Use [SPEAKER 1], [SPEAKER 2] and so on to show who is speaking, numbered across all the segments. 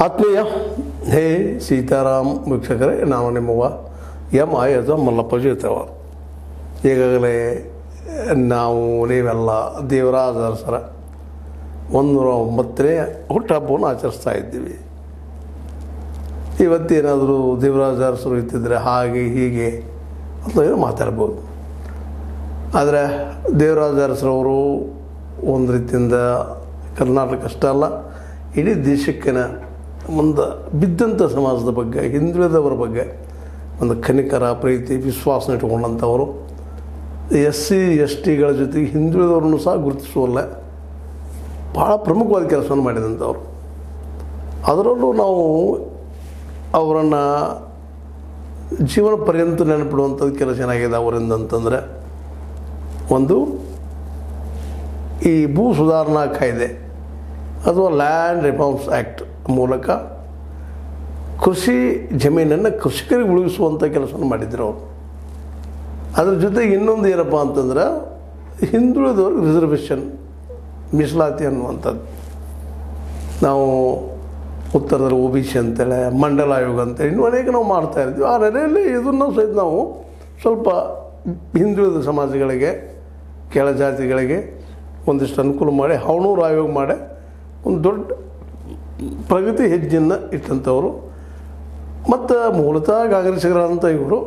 [SPEAKER 1] ಆತ್ಮೀಯ ಹೇ ಸೀತಾರಾಮ್ ವೀಕ್ಷಕರೇ ನಾನು ನಿಮ್ಮವ್ವ ಎಂ ಆಯದ ಮಲ್ಲಪ್ಪ ಜೀತವ ಈಗಾಗಲೇ ನಾವು ನೀವೆಲ್ಲ ದೇವರಾಜ ಅರಸರ ಒಂದೂರ ಒಂಬತ್ತನೇ ಹುಟ್ಟುಹಬ್ಬವನ್ನು ಆಚರಿಸ್ತಾ ಇದ್ದೀವಿ ಇವತ್ತೇನಾದರೂ ದೇವರಾಜ ಅರಸರು ಇತ್ತಿದ್ರೆ ಹಾಗೆ ಹೀಗೆ ಅಂತ ಏನೋ ಮಾತಾಡ್ಬೋದು ಆದರೆ ದೇವರಾಜ ಅರಸರವರು ಒಂದು ರೀತಿಯಿಂದ ಕರ್ನಾಟಕ ಅಷ್ಟೇ ಅಲ್ಲ ಇಡೀ ದೇಶಕ್ಕಿನ ಮುಂದೆ ಬಿದ್ದಂಥ ಸಮಾಜದ ಬಗ್ಗೆ ಹಿಂದುಳಿದವರ ಬಗ್ಗೆ ಒಂದು ಕನಿಕರ ಪ್ರೀತಿ ವಿಶ್ವಾಸ ಇಟ್ಕೊಂಡಂಥವರು ಎಸ್ ಸಿ ಎಸ್ ಟಿಗಳ ಜೊತೆಗೆ ಹಿಂದುಳಿದವರನ್ನು ಸಹ ಗುರುತಿಸುವಲ್ಲ ಭಾಳ ಪ್ರಮುಖವಾದ ಕೆಲಸವನ್ನು ಮಾಡಿದಂಥವ್ರು ಅದರಲ್ಲೂ ನಾವು ಅವರನ್ನು ಜೀವನ ಪರ್ಯಂತ ನೆನಪಿಡುವಂಥದ್ದು ಕೆಲಸ ಏನಾಗಿದೆ ಅವರಿಂದ ಅಂತಂದರೆ ಒಂದು ಈ ಭೂ ಸುಧಾರಣಾ ಕಾಯ್ದೆ ಅಥವಾ ಲ್ಯಾಂಡ್ ರಿಫಾರ್ಮ್ಸ್ ಆ್ಯಕ್ಟ್ ಮೂಲಕ ಕೃಷಿ ಜಮೀನನ್ನು ಕೃಷಿಕರಿಗೆ ಉಳಿಸುವಂಥ ಕೆಲಸವನ್ನು ಮಾಡಿದ್ರು ಅವರು ಅದ್ರ ಜೊತೆಗೆ ಇನ್ನೊಂದು ಏನಪ್ಪ ಅಂತಂದ್ರೆ ಹಿಂದುಳಿದವ್ರಿಗೆ ರಿಸರ್ವೇಷನ್ ಮೀಸಲಾತಿ ಅನ್ನುವಂಥದ್ದು ನಾವು ಉತ್ತರದಲ್ಲಿ ಒ ಬಿ ಸಿ ಅಂತೇಳಿ ಮಂಡಲ ಆಯೋಗ ಅಂತೇಳಿ ಇನ್ನೂ ಅನೇಕ ನಾವು ಮಾಡ್ತಾ ಇರ್ತೀವಿ ಆ ನೆಲೆಯಲ್ಲಿ ಇದನ್ನು ಸಹಿತ ನಾವು ಸ್ವಲ್ಪ ಹಿಂದುಳಿದ ಸಮಾಜಗಳಿಗೆ ಕೆಳ ಜಾತಿಗಳಿಗೆ ಒಂದಿಷ್ಟು ಅನುಕೂಲ ಮಾಡಿ ಹವಣೂರು ಆಯೋಗ ಮಾಡಿ ಒಂದು ದೊಡ್ಡ ಪ್ರಗತಿ ಹೆಜ್ಜೆಯನ್ನು ಇಟ್ಟಂಥವರು ಮತ್ತು ಮೂಲತಃ ಕಾಂಗ್ರೆಸ್ಸಿಗರಂಥ ಇವರು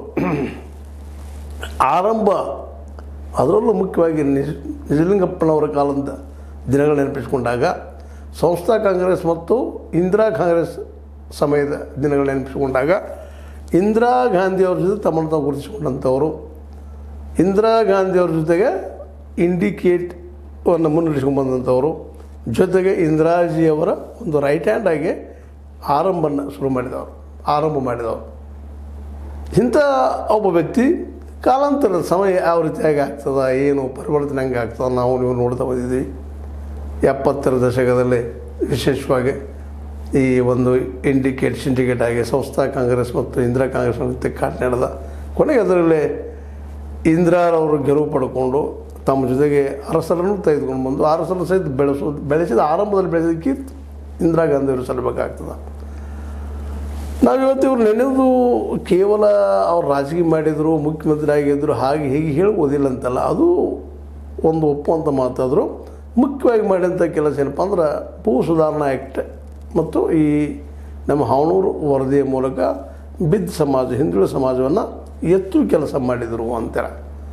[SPEAKER 1] ಆರಂಭ ಅದರಲ್ಲೂ ಮುಖ್ಯವಾಗಿ ನಿಜ ನಿಜಲಿಂಗಪ್ಪನವರ ಕಾಲದ ದಿನಗಳು ನೆನಪಿಸಿಕೊಂಡಾಗ ಸಂಸ್ಥಾ ಕಾಂಗ್ರೆಸ್ ಮತ್ತು ಇಂದಿರಾ ಕಾಂಗ್ರೆಸ್ ಸಮಯದ ದಿನಗಳು ನೆನಪಿಸಿಕೊಂಡಾಗ ಇಂದಿರಾ ಗಾಂಧಿಯವ್ರ ಜೊತೆ ತಮ್ಮನ್ನು ತಾವು ಗುರುತಿಸಿಕೊಂಡಂಥವರು ಇಂದಿರಾ ಗಾಂಧಿಯವ್ರ ಜೊತೆಗೆ ಇಂಡಿಕೇಟ್ ಅನ್ನು ಮುನ್ನಡೆಸ್ಕೊಂಡು ಬಂದಂಥವರು ಜೊತೆಗೆ ಇಂದಿರಾಜಿಯವರ ಒಂದು ರೈಟ್ ಹ್ಯಾಂಡ್ ಆಗಿ ಆರಂಭನ ಶುರು ಮಾಡಿದವರು ಆರಂಭ ಮಾಡಿದವರು ಇಂಥ ಒಬ್ಬ ವ್ಯಕ್ತಿ ಕಾಲಾಂತರದ ಸಮಯ ಯಾವ ರೀತಿಯಾಗಿ ಆಗ್ತದ ಏನು ಪರಿವರ್ತನೆ ಹೆಂಗೆ ಆಗ್ತದೆ ನಾವು ನೀವು ನೋಡ್ತಾ ಬಂದಿದ್ದೀವಿ ಎಪ್ಪತ್ತರ ದಶಕದಲ್ಲಿ ವಿಶೇಷವಾಗಿ ಈ ಒಂದು ಇಂಡಿಕೇಟ್ ಸಿಂಡಿಕೇಟ್ ಆಗಿ ಸಂಸ್ಥಾ ಕಾಂಗ್ರೆಸ್ ಮತ್ತು ಇಂದಿರಾ ಕಾಂಗ್ರೆಸ್ ತಿಕ್ಕಾಟ ನಡೆದ ಕೊನೆಗೆ ಅದರಲ್ಲಿ ಇಂದಿರಾರವರು ಗೆಲುವು ಪಡ್ಕೊಂಡು ತಮ್ಮ ಜೊತೆಗೆ ಅರಸರನ್ನು ತೆಗೆದುಕೊಂಡು ಬಂದು ಅರಸರನ್ನು ಸಹಿತ ಬೆಳೆಸೋದು ಬೆಳೆಸಿದ ಆರಂಭದಲ್ಲಿ ಬೆಳೆಸೋದಕ್ಕೆ ಇಂದಿರಾ ಗಾಂಧಿಯವರು ಸಲ್ಲಬೇಕಾಗ್ತದೆ ನಾವಿವತ್ತು ಇವ್ರು ನೆನೆದು ಕೇವಲ ಅವ್ರು ರಾಜಕೀಯ ಮಾಡಿದರು ಮುಖ್ಯಮಂತ್ರಿ ಆಗಿದ್ದರು ಹಾಗೆ ಹೀಗೆ ಹೇಳ್ಬೋದಿಲ್ಲ ಅಂತಲ್ಲ ಅದು ಒಂದು ಒಪ್ಪುವಂಥ ಮಾತಾದರು ಮುಖ್ಯವಾಗಿ ಮಾಡಿದಂಥ ಕೆಲಸ ಏನಪ್ಪ ಅಂದ್ರೆ ಭೂ ಸುಧಾರಣಾ ಆ್ಯಕ್ಟ್ ಮತ್ತು ಈ ನಮ್ಮ ಹಾವಣೂರು ವರದಿಯ ಮೂಲಕ ಬಿದ್ದ ಸಮಾಜ ಹಿಂದುಳಿದ ಸಮಾಜವನ್ನು ಎತ್ತು ಕೆಲಸ ಮಾಡಿದರು ಅಂತೇಳಿ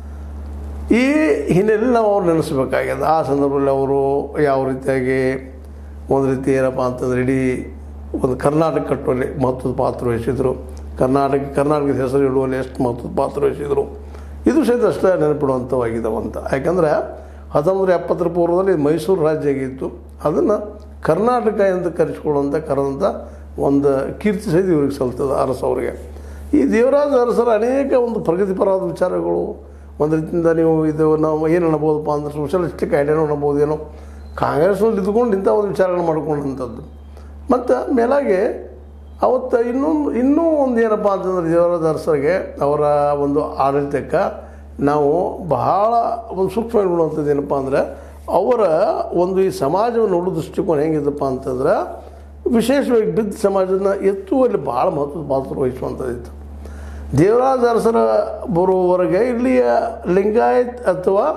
[SPEAKER 1] ಈ ಹಿನ್ನೆಲೆಯಲ್ಲಿ ನಾವು ಅವ್ರು ನೆನೆಸ್ಬೇಕಾಗ್ಯದ ಆ ಸಂದರ್ಭದಲ್ಲಿ ಅವರು ಯಾವ ರೀತಿಯಾಗಿ ಒಂದು ರೀತಿ ಏನಪ್ಪ ಅಂತಂದ್ರೆ ಇಡೀ ಒಂದು ಕರ್ನಾಟಕ ಕಟ್ಟುವಲ್ಲಿ ಮಹತ್ವದ ಪಾತ್ರ ವಹಿಸಿದರು ಕರ್ನಾಟಕ ಕರ್ನಾಟಕದ ಹೆಸರು ಇಡುವಲ್ಲಿ ಎಷ್ಟು ಮಹತ್ವದ ಪಾತ್ರ ವಹಿಸಿದರು ಇದು ಸಹಿತ ಅಷ್ಟೇ ನೆನಪಿಡುವಂಥವಾಗಿದ್ದಾವಂತ ಯಾಕಂದರೆ ಹತ್ತೊಂಬತ್ತು ಎಪ್ಪತ್ತರ ಪೂರ್ವದಲ್ಲಿ ಮೈಸೂರು ರಾಜ್ಯ ಆಗಿತ್ತು ಅದನ್ನು ಕರ್ನಾಟಕ ಎಂದು ಕರೆಸಿಕೊಳ್ಳುವಂಥ ಕರೆದಂಥ ಒಂದು ಕೀರ್ತಿ ಸಹಿತ ಇವ್ರಿಗೆ ಸಲ್ತದೆ ಅರಸವರಿಗೆ ಈ ದೇವರಾಜ ಅರಸರ ಅನೇಕ ಒಂದು ಪ್ರಗತಿಪರವಾದ ವಿಚಾರಗಳು ಒಂದು ರೀತಿಯಿಂದ ನೀವು ಇದು ನಾವು ಏನು ಅನ್ಬೋದಪ್ಪ ಅಂದ್ರೆ ಸೋಷಲಿಸ್ಟಿಕ್ ಐಡಿಯಾನು ಅನ್ಬೋದೇನೋ ಕಾಂಗ್ರೆಸ್ನಲ್ಲಿ ಇದ್ಕೊಂಡು ಇಂಥ ಒಂದು ವಿಚಾರಗಳನ್ನು ಮಾಡ್ಕೊಂಡಂಥದ್ದು ಮತ್ತು ಮೇಲಾಗೆ ಅವತ್ತು ಇನ್ನೊಂದು ಇನ್ನೂ ಒಂದು ಏನಪ್ಪ ಅಂತಂದ್ರೆ ದೇವರಾಜ ಅರಸರಿಗೆ ಅವರ ಒಂದು ಆಡಳಿತಕ್ಕೆ ನಾವು ಬಹಳ ಒಂದು ಸೂಕ್ಷ್ಮ ನೋಡುವಂಥದ್ದು ಏನಪ್ಪ ಅಂದರೆ ಅವರ ಒಂದು ಈ ಸಮಾಜವನ್ನು ನೋಡೋ ದೃಷ್ಟಿಕೋನ ಹೆಂಗಿದಪ್ಪ ಅಂತಂದ್ರೆ ವಿಶೇಷವಾಗಿ ಬಿದ್ದ ಸಮಾಜನ ಎತ್ತುವಲ್ಲಿ ಭಾಳ ಮಹತ್ವದ ಪಾತ್ರ ವಹಿಸುವಂಥದ್ದಿತ್ತು ದೇವರಾಜ ಅರಸರ ಬರುವವರೆಗೆ ಇಲ್ಲಿಯ ಲಿಂಗಾಯತ್ ಅಥವಾ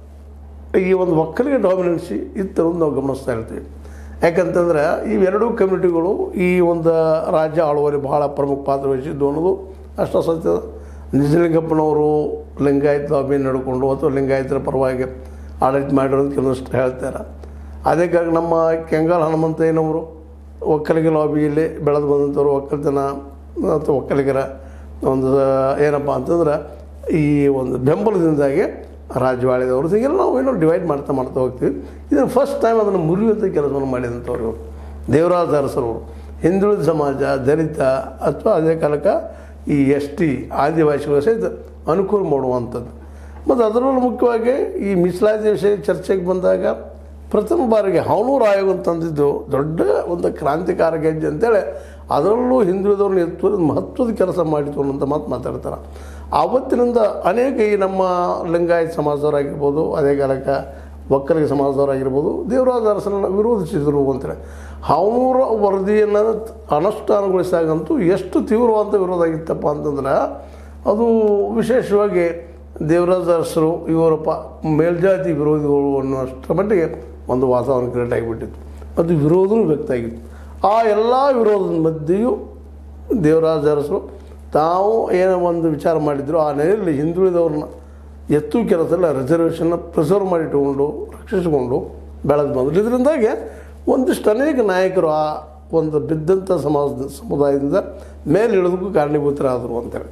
[SPEAKER 1] ಈ ಒಂದು ಒಕ್ಕಲಿಗ ಡಾಮಿನೆನ್ಸಿ ಇತ್ತು ನಾವು ಗಮನಿಸ್ತಾ ಇರ್ತೀವಿ ಯಾಕಂತಂದ್ರೆ ಇವೆರಡೂ ಕಮ್ಯುನಿಟಿಗಳು ಈ ಒಂದು ರಾಜ್ಯ ಆಳುವಲ್ಲಿ ಬಹಳ ಪ್ರಮುಖ ಪಾತ್ರ ವಹಿಸಿದ್ದು ಅನ್ನೋದು ಅಷ್ಟು ಸತ್ಯ ನಿಜಲಿಂಗಪ್ಪನವರು ಲಿಂಗಾಯತ್ ಲಾಬಿ ನಡ್ಕೊಂಡು ಅಥವಾ ಲಿಂಗಾಯತರ ಪರವಾಗಿ ಆಡಳಿತ ಮಾಡಿರೋದು ಕೆಲವಷ್ಟು ಹೇಳ್ತಾರೆ ಅದೇ ಕಾರಣ ನಮ್ಮ ಕೆಂಗಾಲ ಹನುಮಂತಯ್ಯನವರು ಒಕ್ಕಲಿಗ ಲಾಬಿಯಲ್ಲಿ ಬೆಳೆದು ಬಂದಂಥವ್ರು ಒಕ್ಕಲ್ತನ ಅಥವಾ ಒಕ್ಕಲಿಗರ ಒಂದು ಏನಪ್ಪ ಅಂತಂದ್ರೆ ಈ ಒಂದು ಬೆಂಬಲದಿಂದಾಗಿ ರಾಜವಾಳಿದವರು ಹೀಗೆಲ್ಲ ನಾವು ಏನೋ ಡಿವೈಡ್ ಮಾಡ್ತಾ ಮಾಡ್ತಾ ಹೋಗ್ತೀವಿ ಇದನ್ನು ಫಸ್ಟ್ ಟೈಮ್ ಅದನ್ನು ಮುರಿಯುವಂಥ ಕೆಲಸವನ್ನು ಮಾಡಿದಂಥವ್ರು ಇವರು ದೇವರಾಜ ಅರಸರವರು ಹಿಂದುಳಿದ ಸಮಾಜ ದಲಿತ ಅಥವಾ ಅದೇ ಕಾಲಕ್ಕೆ ಈ ಎಸ್ ಟಿ ಆದಿವಾಸಿಗಳು ಸಹಿತ ಅನುಕೂಲ ಮಾಡುವಂಥದ್ದು ಮತ್ತು ಅದರಲ್ಲೂ ಮುಖ್ಯವಾಗಿ ಈ ಮೀಸಲಾತಿ ವಿಷಯ ಚರ್ಚೆಗೆ ಬಂದಾಗ ಪ್ರಥಮ ಬಾರಿಗೆ ಹಾವಣೂರು ಆಯೋಗ ಅಂತಂದಿದ್ದು ದೊಡ್ಡ ಒಂದು ಕ್ರಾಂತಿಕಾರಕ ಹೆಜ್ಜೆ ಅಂತೇಳಿ ಅದರಲ್ಲೂ ಹಿಂದುಳಿದವ್ರನ್ನ ಎತ್ತುವುದು ಮಹತ್ವದ ಕೆಲಸ ಮಾಡಿತು ಅನ್ನೋಂಥ ಮಾತು ಮಾತಾಡ್ತಾರೆ ಆವತ್ತಿನಿಂದ ಅನೇಕ ಈ ನಮ್ಮ ಲಿಂಗಾಯತ್ ಸಮಾಜದವರಾಗಿರ್ಬೋದು ಅದೇ ಕಾಲಕ್ಕೆ ಒಕ್ಕಲಿಗ ಸಮಾಜದವರಾಗಿರ್ಬೋದು ದೇವರಾಜ ಅರಸರನ್ನು ವಿರೋಧಿಸಿದರು ಅಂತೇಳಿ ಅವರ ವರದಿಯನ್ನು ಅನುಷ್ಠಾನಗೊಳಿಸಾಗಂತೂ ಎಷ್ಟು ತೀವ್ರವಾದ ವಿರೋಧ ಆಗಿತ್ತಪ್ಪ ಅಂತಂದ್ರೆ ಅದು ವಿಶೇಷವಾಗಿ ದೇವರಾಜ ಅರಸರು ಇವರ ಪ ಮೇಲ್ಜಾತಿ ವಿರೋಧಿಗಳು ಅನ್ನುವಷ್ಟರ ಮಟ್ಟಿಗೆ ಒಂದು ವಾತಾವರಣ ಕ್ರಿಯೇಟ್ ಆಗಿಬಿಟ್ಟಿತ್ತು ಮತ್ತು ವಿರೋಧವೂ ವ್ಯಕ್ತ ಆಗಿತ್ತು ಆ ಎಲ್ಲ ವಿರೋಧದ ಮಧ್ಯೆಯೂ ದೇವರಾಜ ಅರಸರು ತಾವು ಏನೋ ಒಂದು ವಿಚಾರ ಮಾಡಿದ್ರು ಆ ನೆಲೆಯಲ್ಲಿ ಹಿಂದುಳಿದವ್ರನ್ನ ಎತ್ತು ಕೆಲಸದಲ್ಲಿ ರಿಸರ್ವೇಷನ್ನ ಪ್ರಿಸರ್ವ್ ಮಾಡಿ ಇಟ್ಟುಕೊಂಡು ರಕ್ಷಿಸಿಕೊಂಡು ಬೆಳೆದು ಬಂದರು ಇದರಿಂದಾಗಿ ಒಂದಿಷ್ಟು ಅನೇಕ ನಾಯಕರು ಆ ಒಂದು ಬಿದ್ದಂಥ ಸಮಾಜದ ಸಮುದಾಯದಿಂದ ಮೇಲೆ ಇಳಿದಕ್ಕೂ ಕಾರಣೀಭೂತರಾದರು ಅಂತೇಳಿ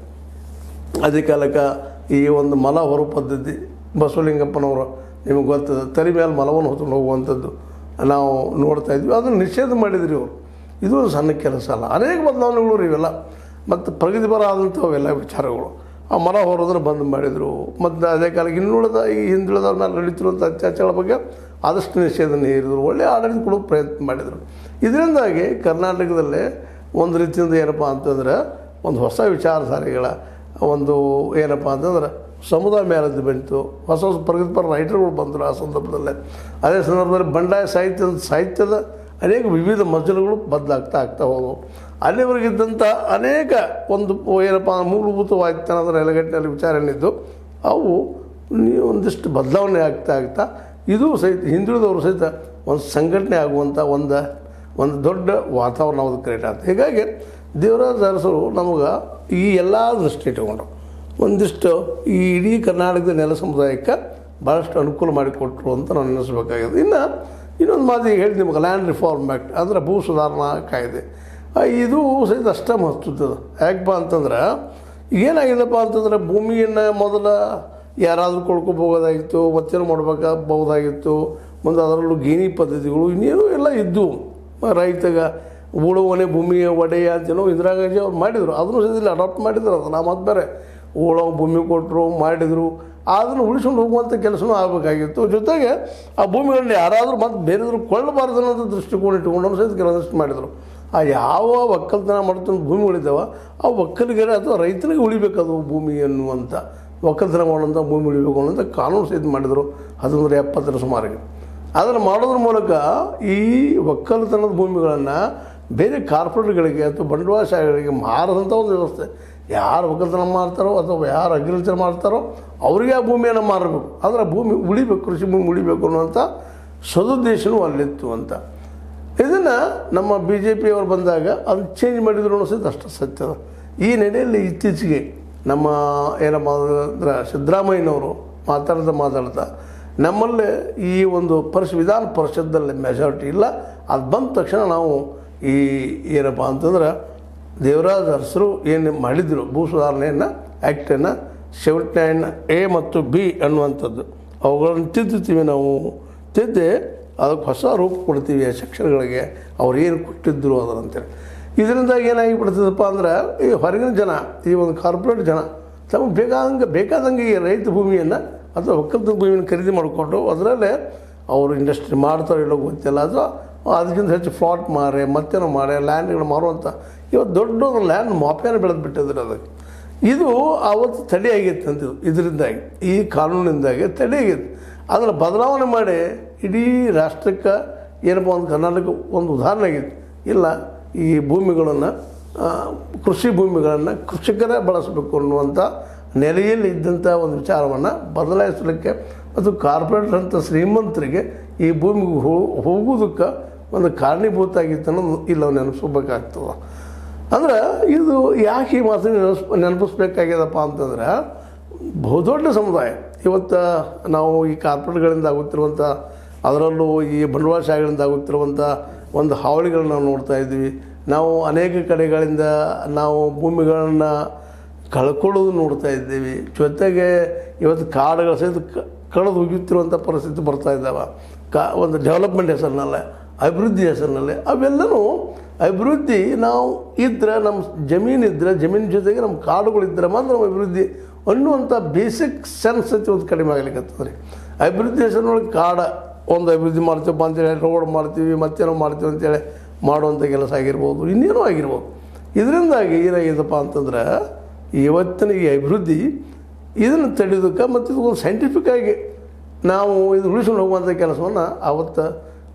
[SPEAKER 1] ಅದೇ ಕಾಲಕ್ಕೆ ಈ ಒಂದು ಮಲ ಹೊರ ಪದ್ಧತಿ ಬಸವಲಿಂಗಪ್ಪನವರು ನಿಮಗೆ ಗೊತ್ತದ ತಲೆ ಮೇಲೆ ಮಲವನ್ನು ಹೊತ್ಕೊಂಡು ಹೋಗುವಂಥದ್ದು ನಾವು ನೋಡ್ತಾ ಇದ್ವಿ ಅದನ್ನು ನಿಷೇಧ ಮಾಡಿದ್ರಿ ಅವರು ಇದು ಒಂದು ಸಣ್ಣ ಕೆಲಸ ಅಲ್ಲ ಅನೇಕ ಬದಲಾವಣೆಗಳು ರೀ ಇವೆಲ್ಲ ಮತ್ತು ಪ್ರಗತಿಪರ ಆದಂಥವೆಲ್ಲ ವಿಚಾರಗಳು ಆ ಮರ ಹೊರೋದ್ರೆ ಬಂದ್ ಮಾಡಿದರು ಮತ್ತು ಅದೇ ಕಾಲಕ್ಕೆ ಇನ್ನುಳಿದ ಈ ಹಿಂದುಳಿದವ್ರನ್ನ ನಡೀತಿರುವಂಥ ಅತ್ಯಾಚಾರಗಳ ಬಗ್ಗೆ ಆದಷ್ಟು ನಿಷೇಧನ ಹೇರಿದರು ಒಳ್ಳೆಯ ಆಡಳಿತ ಕೊಡೋಕೆ ಪ್ರಯತ್ನ ಮಾಡಿದರು ಇದರಿಂದಾಗಿ ಕರ್ನಾಟಕದಲ್ಲೇ ಒಂದು ರೀತಿಯಿಂದ ಏನಪ್ಪ ಅಂತಂದ್ರೆ ಒಂದು ಹೊಸ ವಿಚಾರಧಾರೆಗಳ ಒಂದು ಏನಪ್ಪ ಅಂತಂದ್ರೆ ಸಮುದಾಯ ಮ್ಯಾರೇಜ್ ಬಂತು ಹೊಸ ಹೊಸ ಪ್ರಗತಿಪರ ರೈಟರ್ಗಳು ಬಂದರು ಆ ಸಂದರ್ಭದಲ್ಲೇ ಅದೇ ಸಂದರ್ಭದಲ್ಲಿ ಬಂಡಾಯ ಸಾಹಿತ್ಯದ ಸಾಹಿತ್ಯದ ಅನೇಕ ವಿವಿಧ ಮಜಲುಗಳು ಬದಲಾಗ್ತಾ ಆಗ್ತಾ ಹೋದವು ಅಲ್ಲಿವರೆಗಿದ್ದಂಥ ಅನೇಕ ಒಂದು ಏನಪ್ಪ ಮೂಲಭೂತವಾಯ್ತನದ ನೆಲೆಗಟ್ಟಿನಲ್ಲಿ ವಿಚಾರ ಏನಿದ್ದು ಅವು ನೀವು ಒಂದಿಷ್ಟು ಬದಲಾವಣೆ ಆಗ್ತಾ ಆಗ್ತಾ ಇದು ಸಹಿತ ಹಿಂದುಳಿದವರು ಸಹಿತ ಒಂದು ಸಂಘಟನೆ ಆಗುವಂಥ ಒಂದು ಒಂದು ದೊಡ್ಡ ವಾತಾವರಣ ಅದು ಕ್ರಿಯೇಟ್ ಆಗ್ತದೆ ಹೀಗಾಗಿ ದೇವರಾಜ ಅರಸರು ನಮಗೆ ಈ ಎಲ್ಲ ದೃಷ್ಟಿ ಇಟ್ಟುಕೊಂಡು ಒಂದಿಷ್ಟು ಈ ಇಡೀ ಕರ್ನಾಟಕದ ನೆಲ ಸಮುದಾಯಕ್ಕೆ ಭಾಳಷ್ಟು ಅನುಕೂಲ ಮಾಡಿಕೊಟ್ರು ಅಂತ ನಾನು ನೆನೆಸ್ಬೇಕಾಗಿದೆ ಇನ್ನು ಇನ್ನೊಂದು ಮಾತು ಈಗ ಹೇಳಿ ನಿಮಗೆ ಲ್ಯಾಂಡ್ ರಿಫಾರ್ಮ್ ಆ್ಯಕ್ಟ್ ಅಂದರೆ ಭೂ ಸುಧಾರಣಾ ಕಾಯ್ದೆ ಆ, ಇದು ಸಹಿತ ಅಷ್ಟೇ ಮಹತ್ವದ್ದು ಯಾಕಪ್ಪ ಅಂತಂದ್ರೆ ಏನಾಗಿದೆಪ್ಪ ಅಂತಂದ್ರೆ ಭೂಮಿಯನ್ನು ಮೊದಲ ಯಾರಾದರೂ ಕೊಡ್ಕೋಬೋದಾಗಿತ್ತು ಮತ್ತೇನು ಮಾಡ್ಬೇಕಾಗಬಹುದಾಗಿತ್ತು ಮುಂದೆ ಅದರಲ್ಲೂ ಗೇಣಿ ಪದ್ಧತಿಗಳು ಇನ್ನೇನು ಎಲ್ಲ ಇದ್ದವು ರೈತಗ ಉಳುವನೆ ಭೂಮಿಯ ಒಡೆಯ ಅಂತೇನೋ ಇಂದಿರಾ ಗಾಂಧಿ ಅವ್ರು ಮಾಡಿದರು ಅದನ್ನು ಸಹಿತ ಅಡಾಪ್ಟ್ ಮಾಡಿದ್ರು ಅದನ್ನು ಮತ್ತು ಬೇರೆ ಉಳೋ ಭೂಮಿ ಕೊಟ್ಟರು ಮಾಡಿದರು ಅದನ್ನು ಉಳಿಸ್ಕೊಂಡು ಹೋಗುವಂಥ ಕೆಲಸನೂ ಆಗಬೇಕಾಗಿತ್ತು ಜೊತೆಗೆ ಆ ಭೂಮಿಗಳನ್ನ ಯಾರಾದರೂ ಮತ್ತೆ ಬೇರೆದ್ರು ಕೊಳ್ಳಬಾರ್ದು ಅನ್ನೋದು ದೃಷ್ಟಿಕೋನ ಇಟ್ಟುಕೊಂಡು ಸಹಿತ ಕೆಲವೊಂದಿಷ್ಟು ಮಾಡಿದರು ಆ ಯಾವ ಒಕ್ಕಲ್ತನ ಮಾಡ್ತಂಥ ಭೂಮಿಗಳಿದ್ದಾವ ಆ ಒಕ್ಕಲಿಗರ ಅಥವಾ ರೈತನಿಗೆ ಉಳಿಬೇಕದು ಭೂಮಿ ಅನ್ನುವಂಥ ಒಕ್ಕಲ್ತನ ಮಾಡುವಂಥ ಭೂಮಿ ಉಳಿಬೇಕು ಅನ್ನೋಂಥ ಕಾನೂನು ಸಹಿತ ಮಾಡಿದರು ಹದಿನೂರ ಎಪ್ಪತ್ತರ ಸುಮಾರಿಗೆ ಅದನ್ನು ಮಾಡೋದ್ರ ಮೂಲಕ ಈ ಒಕ್ಕಲತನದ ಭೂಮಿಗಳನ್ನು ಬೇರೆ ಕಾರ್ಪೊರೇಟ್ಗಳಿಗೆ ಅಥವಾ ಬಂಡವಾಳಶಾಹಿಗಳಿಗೆ ಮಾರದಂಥ ಒಂದು ವ್ಯವಸ್ಥೆ ಯಾರು ಒಕ್ಕಲ್ತನ ಮಾಡ್ತಾರೋ ಅಥವಾ ಯಾರು ಅಗ್ರಿಕಲ್ಚರ್ ಮಾಡ್ತಾರೋ ಅವರಿಗೆ ಆ ಭೂಮಿಯನ್ನು ಮಾರಬೇಕು ಆದರೆ ಆ ಭೂಮಿ ಉಳಿಬೇಕು ಕೃಷಿ ಭೂಮಿ ಉಳಿಬೇಕು ಅನ್ನುವಂಥ ಸದುದ್ದೇಶನೂ ಅಲ್ಲಿತ್ತು ಅಂತ ಇದನ್ನು ನಮ್ಮ ಬಿ ಜೆ ಪಿಯವರು ಬಂದಾಗ ಅದು ಚೇಂಜ್ ಮಾಡಿದ್ರು ಅನ್ನೋ ಸಹಿತ ಅಷ್ಟು ಸತ್ಯದ ಈ ನೆಲೆಯಲ್ಲಿ ಇತ್ತೀಚೆಗೆ ನಮ್ಮ ಏನಪ್ಪ ಅಂದ್ರೆ ಸಿದ್ದರಾಮಯ್ಯನವರು ಮಾತಾಡ್ತಾ ಮಾತಾಡ್ತಾ ನಮ್ಮಲ್ಲೇ ಈ ಒಂದು ಪರಿಷ್ ವಿಧಾನ ಪರಿಷತ್ತಲ್ಲಿ ಮೆಜಾರಿಟಿ ಇಲ್ಲ ಅದು ಬಂದ ತಕ್ಷಣ ನಾವು ಈ ಏನಪ್ಪ ಅಂತಂದ್ರೆ ದೇವರಾಜ ಅರಸರು ಏನು ಮಾಡಿದರು ಭೂ ಸುಧಾರಣೆಯನ್ನು ಆ್ಯಕ್ಟನ್ನು ಸೆವೆಂಟಿ ನೈನ್ ಎ ಮತ್ತು ಬಿ ಅನ್ನುವಂಥದ್ದು ಅವುಗಳನ್ನು ತಿದ್ದುತ್ತೀವಿ ನಾವು ತಿದ್ದಿ ಅದಕ್ಕೆ ಹೊಸ ರೂಪ ಕೊಡ್ತೀವಿ ಆ ಸೆಕ್ಷನ್ಗಳಿಗೆ ಅವ್ರು ಏನು ಕೊಟ್ಟಿದ್ದರು ಅದರಂತೇಳಿ ಇದರಿಂದಾಗಿ ಏನಾಗಿ ಬಿಡ್ತದಪ್ಪ ಅಂದ್ರೆ ಈ ಹೊರಗಿನ ಜನ ಈ ಒಂದು ಕಾರ್ಪೊರೇಟ್ ಜನ ತಮಗೆ ಬೇಕಾದಂಗೆ ಬೇಕಾದಂಗೆ ಈ ರೈತ ಭೂಮಿಯನ್ನು ಅಥವಾ ಒಕ್ಕಲ್ತನ ಭೂಮಿಯನ್ನು ಖರೀದಿ ಮಾಡಿಕೊಂಡು ಅದರಲ್ಲೇ ಅವರು ಇಂಡಸ್ಟ್ರಿ ಮಾಡ್ತಾರೋ ಇಲ್ಲೋ ಗೊತ್ತಿಲ್ಲ ಅಥವಾ ಅದಕ್ಕಿಂತ ಹೆಚ್ಚು ಫ್ಲಾಟ್ ಮಾರೆ ಮತ್ತೇನೋ ಮಾರೆ ಲ್ಯಾಂಡ್ಗಳು ಮಾರುವಂಥ ಇವತ್ತು ದೊಡ್ಡ ಒಂದು ಲ್ಯಾಂಡ್ ಮಾಫಿಯಾನ ಬೆಳೆದು ಬಿಟ್ಟಿದ್ರು ಅದಕ್ಕೆ ಇದು ಆವತ್ತು ತಡೆ ಆಗಿತ್ತು ಅಂತ ಇದರಿಂದಾಗಿ ಈ ಕಾನೂನಿಂದಾಗಿ ತಡೆ ಆಗಿತ್ತು ಅದನ್ನು ಬದಲಾವಣೆ ಮಾಡಿ ಇಡೀ ರಾಷ್ಟ್ರಕ್ಕೆ ಏನಪ್ಪ ಒಂದು ಕರ್ನಾಟಕ ಒಂದು ಉದಾಹರಣೆ ಆಗಿತ್ತು ಇಲ್ಲ ಈ ಭೂಮಿಗಳನ್ನು ಆ, ಕೃಷಿ ಭೂಮಿಗಳನ್ನು ಕೃಷಿಕರೇ ಬಳಸಬೇಕು ಅನ್ನುವಂಥ ನೆಲೆಯಲ್ಲಿ ಇದ್ದಂಥ ಒಂದು ವಿಚಾರವನ್ನು ಬದಲಾಯಿಸಲಿಕ್ಕೆ ಮತ್ತು ಕಾರ್ಪೊರೇಟ್ ಅಂತ ಶ್ರೀಮಂತರಿಗೆ ಈ ಭೂಮಿಗೆ ಹೋ- ಹೋಗುವುದಕ್ಕೆ ಒಂದು ಕಾರಣೀಭೂತ ಆಗಿತ್ತು ಅನ್ನೋದು ಇಲ್ಲ ನೆನಪಿಸ್ಬೇಕಾಗ್ತದೆ ಅಂದ್ರೆ ಇದು ಯಾಕೆ ಈ ಮಾತನ್ನು ನೆನಸ್ ನೆನಪಿಸ್ಬೇಕಾಗ್ಯದಪ್ಪ ಅಂತಂದ್ರೆ ಬಹುದೊಡ್ಡ ಸಮುದಾಯ ಇವತ್ತು ನಾವು ಈ ಕಾರ್ಪೊರೇಟ್ಗಳಿಂದ ಆಗುತ್ತಿರುವಂಥ ಅದರಲ್ಲೂ ಈ ಬಂಡವಾಳಶಾಹಿಗಳಿಂದ ಆಗುತ್ತಿರುವಂಥ ಒಂದು ಹಾವಳಿಗಳನ್ನ ನಾವು ನೋಡ್ತಾ ಇದ್ದೀವಿ ನಾವು ಅನೇಕ ಕಡೆಗಳಿಂದ ನಾವು ಭೂಮಿಗಳನ್ನು ಕಳ್ಕೊಳ್ಳೋದು ನೋಡ್ತಾ ಇದ್ದೀವಿ ಜೊತೆಗೆ ಇವತ್ತು ಕಾಡುಗಳ ಸಹಿತ ಕ- ಕಳೆದು ಹೋಗುತ್ತಿರುವಂಥ ಪರಿಸ್ಥಿತಿ ಬರ್ತಾ ಇದ್ದಾವೆ ಕಾ ಒಂದು ಡೆವಲಪ್ಮೆಂಟ್ ಹೆಸರಿನಲ್ಲೇ ಅಭಿವೃದ್ಧಿ ಹೆಸರಿನಲ್ಲಿ ಅವೆಲ್ಲನೂ ಅಭಿವೃದ್ಧಿ ನಾವು ಇದ್ದರೆ ನಮ್ಮ ಜಮೀನು ಇದ್ದರೆ ಜಮೀನು ಜೊತೆಗೆ ನಮ್ಮ ಕಾಡುಗಳಿದ್ದರೆ ಮಾತ್ರ ನಮ್ಮ ಅಭಿವೃದ್ಧಿ ಅನ್ನುವಂಥ ಬೇಸಿಕ್ ಸೆನ್ಸ್ ಐತಿ ಒಂದು ಕಡಿಮೆ ಆಗ್ಲಿಕ್ಕೆ ರೀ ಅಭಿವೃದ್ಧಿ ಹೆಸರಿನೊಳಗೆ ಕಾಡ ಒಂದು ಅಭಿವೃದ್ಧಿ ಮಾಡ್ತೀವಪ್ಪ ಅಂತೇಳಿ ರೋಡ್ ಮಾಡ್ತೀವಿ ಮತ್ತೇನೋ ಮಾಡ್ತೀವಿ ಅಂತೇಳಿ ಮಾಡುವಂಥ ಕೆಲಸ ಆಗಿರ್ಬೋದು ಇನ್ನೇನೋ ಆಗಿರ್ಬೋದು ಇದರಿಂದಾಗಿ ಏನಾಗಿದೆಪ್ಪ ಅಂತಂದ್ರೆ ಇವತ್ತಿನ ಈ ಅಭಿವೃದ್ಧಿ ಇದನ್ನು ತಡೆಯೋದಕ್ಕೆ ಮತ್ತು ಇದು ಒಂದು ಸೈಂಟಿಫಿಕ್ ಆಗಿ ನಾವು ಇದು ಉಳಿಸ್ಕೊಂಡು ಹೋಗುವಂಥ ಕೆಲಸವನ್ನು ಆವತ್ತು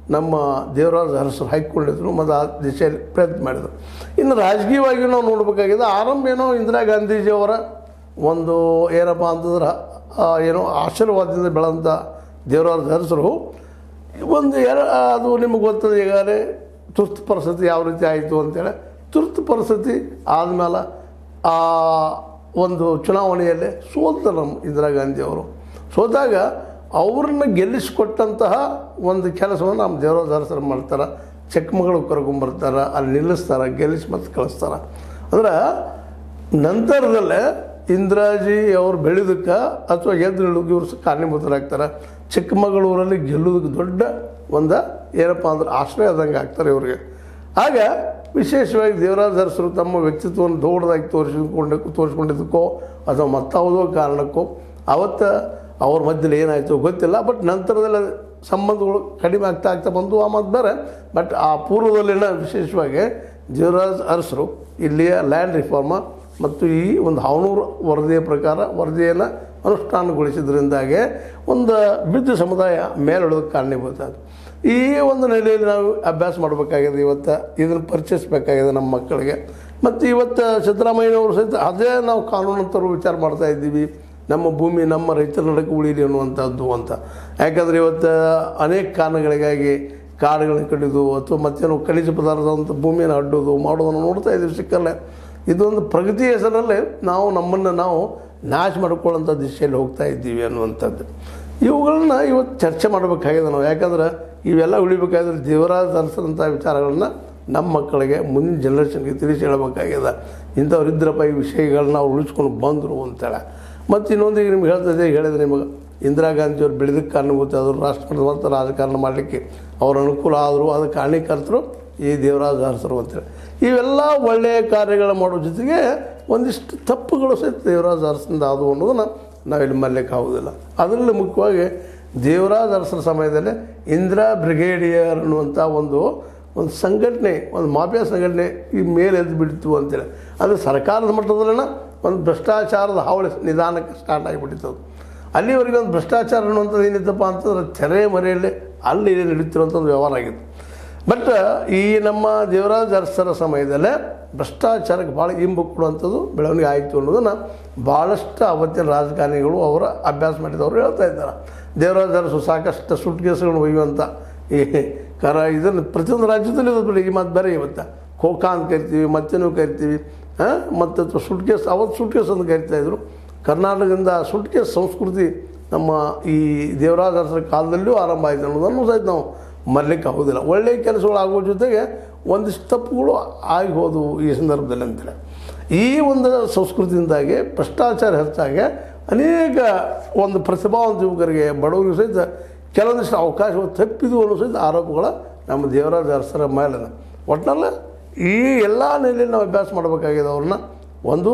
[SPEAKER 1] ನಮ್ಮ ದೇವರಾಜ ಅರಸರು ಹಾಕಿಕೊಂಡಿದ್ರು ಮತ್ತು ಆ ದಿಶೆಯಲ್ಲಿ ಪ್ರಯತ್ನ ಮಾಡಿದರು ಇನ್ನು ರಾಜಕೀಯವಾಗಿ ನಾವು ನೋಡಬೇಕಾಗಿದೆ ಆರಂಭ ಏನೋ ಇಂದಿರಾ ಗಾಂಧೀಜಿಯವರ ಒಂದು ಏನಪ್ಪ ಅಂತಂದ್ರೆ ಆ, ಏನೋ ಆಶೀರ್ವಾದದಿಂದ ಬೆಳೆದಂಥ ದೇವರಾಜ ಅರಸರು ಒಂದು ಎರ ಅದು ನಿಮಗೆ ಗೊತ್ತದೆ ಈಗಾಗಲೇ ತುರ್ತು ಪರಿಸ್ಥಿತಿ ಯಾವ ರೀತಿ ಆಯಿತು ಅಂತೇಳಿ ತುರ್ತು ಪರಿಸ್ಥಿತಿ ಆದಮೇಲೆ ಆ ಒಂದು ಚುನಾವಣೆಯಲ್ಲಿ ಸೋತ ನಮ್ಮ ಇಂದಿರಾ ಗಾಂಧಿಯವರು ಸೋತಾಗ ಅವ್ರನ್ನ ಗೆಲ್ಲಿಸಿಕೊಟ್ಟಂತಹ ಒಂದು ಕೆಲಸವನ್ನು ನಮ್ಮ ದೇವರಾಜ ಅರಸರು ಮಾಡ್ತಾರೆ ಚಿಕ್ಕಮಗಳು ಕರ್ಕೊಂಬರ್ತಾರೆ ಅಲ್ಲಿ ನಿಲ್ಲಿಸ್ತಾರೆ ಗೆಲ್ಲಿಸಿ ಮತ್ತೆ ಕಳಿಸ್ತಾರೆ ಅಂದ್ರೆ ನಂತರದಲ್ಲೇ ಇಂದಿರಾಜಿ ಅವ್ರು ಬೆಳೆದಕ್ಕೆ ಅಥವಾ ಎದ್ದು ನಿಲ್ಲೋಕೆ ಇವರು ಸಹ ಕಾರಣೀಭೂತರಾಗ್ತಾರೆ ಚಿಕ್ಕಮಗಳೂರಲ್ಲಿ ಗೆಲ್ಲೋದಕ್ಕೆ ದೊಡ್ಡ ಒಂದು ಏನಪ್ಪ ಅಂದ್ರೆ ಆಶ್ರಯ ಆದಂಗೆ ಆಗ್ತಾರೆ ಇವ್ರಿಗೆ ಆಗ ವಿಶೇಷವಾಗಿ ದೇವರಾಜ ಅರಸರು ತಮ್ಮ ವ್ಯಕ್ತಿತ್ವವನ್ನು ದೊಡ್ಡದಾಗಿ ತೋರಿಸಿಕೊಂಡು ತೋರಿಸ್ಕೊಂಡಿದ್ದಕ್ಕೋ ಅಥವಾ ಮತ್ತಾವುದೋ ಕಾರಣಕ್ಕೋ ಅವತ್ತು ಅವ್ರ ಮಧ್ಯದಲ್ಲಿ ಏನಾಯಿತು ಗೊತ್ತಿಲ್ಲ ಬಟ್ ನಂತರದಲ್ಲಿ ಸಂಬಂಧಗಳು ಕಡಿಮೆ ಆಗ್ತಾ ಆಗ್ತಾ ಬಂದು ಆ ಮಾತು ಬೇರೆ ಬಟ್ ಆ ಪೂರ್ವದಲ್ಲಿನ ವಿಶೇಷವಾಗಿ ದೇವರಾಜ್ ಅರಸರು ಇಲ್ಲಿಯ ಲ್ಯಾಂಡ್ ರಿಫಾರ್ಮ ಮತ್ತು ಈ ಒಂದು ಹಾವನೂರು ವರದಿಯ ಪ್ರಕಾರ ವರದಿಯನ್ನು ಅನುಷ್ಠಾನಗೊಳಿಸಿದ್ರಿಂದಾಗೆ ಒಂದು ಬಿದ್ದ ಸಮುದಾಯ ಮೇಲೆಳೋದಕ್ಕೆ ಕಾರಣೀಭೂತ ಆಯ್ತು. ಈ ಒಂದು ನೆಲೆಯಲ್ಲಿ ನಾವು ಅಭ್ಯಾಸ ಮಾಡಬೇಕಾಗಿದೆ ಇವತ್ತು ಇದನ್ನು ಪರಿಚಯಿಸಬೇಕಾಗಿದೆ ನಮ್ಮ ಮಕ್ಕಳಿಗೆ ಮತ್ತು ಇವತ್ತು ಸಿದ್ದರಾಮಯ್ಯನವರು ಸಹಿತ ಅದೇ ನಾವು ಕಾನೂನು ತರುವ ವಿಚಾರ ಮಾಡ್ತಾ ಇದ್ದೀವಿ ನಮ್ಮ ಭೂಮಿ ನಮ್ಮ ರೈತರ ನಡಕ್ಕೆ ಉಳಿಲಿ ಅನ್ನುವಂಥದ್ದು ಅಂತ ಯಾಕಂದರೆ ಇವತ್ತು ಅನೇಕ ಕಾರಣಗಳಿಗಾಗಿ ಕಾಡುಗಳನ್ನ ಕಡಿದು ಅಥವಾ ಮತ್ತೇನೋ ಖನಿಜ ಪದಾರ್ಥದಂಥ ಭೂಮಿಯನ್ನು ಅಡ್ಡೋದು ಮಾಡೋದನ್ನು ನೋಡ್ತಾ ಇದ್ದೀವಿ ಸಿಕ್ಕಲ್ಲೇ ಇದೊಂದು ಪ್ರಗತಿ ಹೆಸರಲ್ಲಿ ನಾವು ನಮ್ಮನ್ನು ನಾವು ನಾಶ ಮಾಡ್ಕೊಳ್ಳೋಂಥ ದಿಶೆಯಲ್ಲಿ ಹೋಗ್ತಾ ಇದ್ದೀವಿ ಅನ್ನುವಂಥದ್ದು ಇವುಗಳನ್ನ ಇವತ್ತು ಚರ್ಚೆ ಮಾಡಬೇಕಾಗಿದೆ ನಾವು ಯಾಕಂದ್ರೆ ಇವೆಲ್ಲ ಉಳಿಬೇಕಾದ್ರೆ ದೇವರಾಜ ಅರಸರಂಥ ವಿಚಾರಗಳನ್ನ ನಮ್ಮ ಮಕ್ಕಳಿಗೆ ಮುಂದಿನ ಜನ್ರೇಷನ್ಗೆ ತಿಳಿಸಿ ಹೇಳಬೇಕಾಗಿದೆ ಇಂಥವ್ರು ಇದ್ರಪ್ಪ ಈ ವಿಷಯಗಳನ್ನ ಅವ್ರು ಉಳಿಸ್ಕೊಂಡು ಬಂದರು ಅಂತೇಳಿ ಮತ್ತು ಇನ್ನೊಂದು ಈಗ ನಿಮ್ಗೆ ಹೇಳ್ತದೆ ಹೇಳಿದೆ ನಿಮಗೆ ಇಂದಿರಾ ಗಾಂಧಿಯವ್ರು ಬೆಳೆದಕ್ಕೆ ಕಾರಣಭೂತ ಆದರು ರಾಷ್ಟ್ರದ ಮತ್ತು ರಾಜಕಾರಣ ಮಾಡಲಿಕ್ಕೆ ಅವ್ರ ಅನುಕೂಲ ಆದರು ಅದಕ್ಕೆ ಕಾರಣೀಕರ್ತರು ಈ ದೇವರಾಜ ಅರಸರು ಅಂತೇಳಿ ಇವೆಲ್ಲ ಒಳ್ಳೆಯ ಕಾರ್ಯಗಳು ಮಾಡೋ ಜೊತೆಗೆ ಒಂದಿಷ್ಟು ತಪ್ಪುಗಳು ಸಹಿತ ದೇವರಾಜ ಅರಸರಿಂದ ಆದವು ಅನ್ನೋದನ್ನು ನಾವಿಲ್ಲಿ ಮರ್ಲಿಕ್ಕೆ ಆಗೋದಿಲ್ಲ ಅದರಲ್ಲಿ ಮುಖ್ಯವಾಗಿ ದೇವರಾಜ ಅರಸರ ಸಮಯದಲ್ಲಿ ಇಂದಿರಾ ಬ್ರಿಗೇಡಿಯರ್ ಅನ್ನುವಂಥ ಒಂದು ಒಂದು ಸಂಘಟನೆ ಒಂದು ಮಾಫಿಯಾ ಸಂಘಟನೆ ಈ ಮೇಲೆ ಎದ್ದು ಬಿಡ್ತು ಅಂತೇಳಿ ಅಂದರೆ ಸರ್ಕಾರದ ಮಟ್ಟದಲ್ಲಿನ ಒಂದು ಭ್ರಷ್ಟಾಚಾರದ ಹಾವಳಿ ನಿಧಾನಕ್ಕೆ ಸ್ಟಾರ್ಟ್ ಆಗಿಬಿಟ್ಟಿತ್ತು ಅದು ಅಲ್ಲಿವರೆಗೆ ಒಂದು ಭ್ರಷ್ಟಾಚಾರ ಅನ್ನುವಂಥದ್ದು ಏನಿತ್ತಪ್ಪ ಅಂತಂದ್ರೆ ತೆರೆ ಮರೆಯಲ್ಲಿ ಅಲ್ಲಿ ಇಲ್ಲಿ ನಡೀತಿರುವಂಥ ಒಂದು ವ್ಯವಹಾರ ಆಗಿತ್ತು ಬಟ್ ಈ ನಮ್ಮ ದೇವರಾಜ ಅರಸರ ಸಮಯದಲ್ಲೇ ಭ್ರಷ್ಟಾಚಾರಕ್ಕೆ ಭಾಳ ಇಂಬು ಕೊಡುವಂಥದ್ದು ಬೆಳವಣಿಗೆ ಆಯಿತು ಅನ್ನೋದನ್ನು ಭಾಳಷ್ಟು ಅವತ್ತಿನ ರಾಜಕಾರಣಿಗಳು ಅವರ ಅಭ್ಯಾಸ ಮಾಡಿದವರು ಹೇಳ್ತಾ ಇದ್ದಾರೆ ದೇವರಾಜ ಅರಸು ಸಾಕಷ್ಟು ಸುಟ್ ಕೇಸುಗಳನ್ನು ಒಯ್ಯುವಂಥ ಈ ಕರ ಇದನ್ನು ಪ್ರತಿಯೊಂದು ರಾಜ್ಯದಲ್ಲಿ ಇರೋದು ಬಿಡಿ ಈ ಮಾತು ಬೇರೆ ಇವತ್ತು ಖೋಖಾ ಅಂತ ಕರಿತೀವಿ ಮತ್ತೇನೋ ಕರಿತೀವಿ ಹಾಂ ಮತ್ತು ಸುಟ್ ಕೇಸ್ ಅವತ್ತು ಸುಟ್ ಕೇಸ್ ಅಂತ ಕರಿತಾ ಇದ್ರು ಕರ್ನಾಟಕದಿಂದ ಸುಟ್ ಕೇಸ್ ಸಂಸ್ಕೃತಿ ನಮ್ಮ ಈ ದೇವರಾಜ ಅರಸರ ಕಾಲದಲ್ಲಿಯೂ ಆರಂಭ ಆಯಿತು ಅನ್ನೋದನ್ನು ಸಹಿತ ನಾವು ಮರಲಿಕ್ಕೆ ಆಗೋದಿಲ್ಲ ಒಳ್ಳೆಯ ಕೆಲಸಗಳು ಆಗುವ ಜೊತೆಗೆ ಒಂದಿಷ್ಟು ತಪ್ಪುಗಳು ಆಗಿ ಹೋದವು ಈ ಸಂದರ್ಭದಲ್ಲಿ ಅಂತೇಳಿ ಈ ಒಂದು ಸಂಸ್ಕೃತಿಯಿಂದಾಗಿ ಭ್ರಷ್ಟಾಚಾರ ಹೆಚ್ಚಾಗಿ ಅನೇಕ ಒಂದು ಪ್ರತಿಭಾವಂತ ಯುವಕರಿಗೆ ಬಡವರಿಗೆ ಸಹಿತ ಕೆಲವೊಂದಿಷ್ಟು ಅವಕಾಶಗಳು ತಪ್ಪಿದವು ಅನ್ನೋ ಸಹಿತ ಆರೋಪಗಳ ನಮ್ಮ ದೇವರಾಜ ಅರಸರ ಮೇಲೆ ಒಟ್ಟಿನಲ್ಲ ಈ ಎಲ್ಲ ನೆಲೆಯಲ್ಲಿ ನಾವು ಅಭ್ಯಾಸ ಮಾಡಬೇಕಾಗಿದೆ ಅವ್ರನ್ನ ಒಂದು